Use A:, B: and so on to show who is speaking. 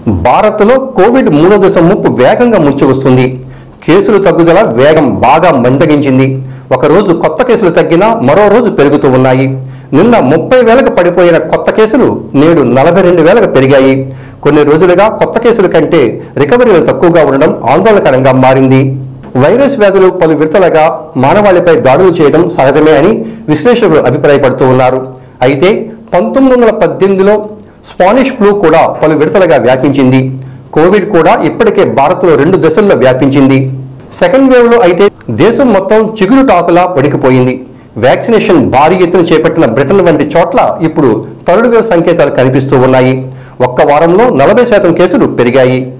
A: భారత్లో కోవిడ్ మూడో దశ ముప్పు వేగంగా ముంచుకొస్తుంది కేసులు తగ్గుదల వేగం బాగా మందగించింది ఒకరోజు కొత్త కేసులు తగ్గినా మరో రోజు పెరుగుతూ ఉన్నాయి నిన్న ముప్పై వేలకు పడిపోయిన కొత్త కేసులు నేడు నలభై రెండు వేలకు పెరిగాయి కొన్ని రోజులుగా కొత్త కేసుల కంటే రికవరీలు తక్కువగా ఉండడం ఆందోళనకరంగా మారింది వైరస్ వ్యాధులు పలు విడతలుగా మానవాళిపై దాడులు చేయడం సహజమే అని విశ్లేషకులు అభిప్రాయపడుతూ ఉన్నారు అయితే పంతొమ్మిది వందల పద్దెనిమిదిలో స్పానిష్ ఫ్లూ కూడా పలు విడతలుగా వ్యాపించింది కోవిడ్ కూడా ఇప్పటికే భారత్లో రెండు దశల్లో వ్యాపించింది సెకండ్ వేవ్ లో అయితే దేశం మొత్తం చిగురు టాకులా వడికిపోయింది వ్యాక్సినేషన్ భారీ ఎత్తున చేపట్టిన బ్రిటన్ వంటి చోట్ల ఇప్పుడు థర్డ్ వేవ్ సంకేతాలు కనిపిస్తూ ఉన్నాయి ఒక్క వారంలో నలభై శాతం కేసులు పెరిగాయి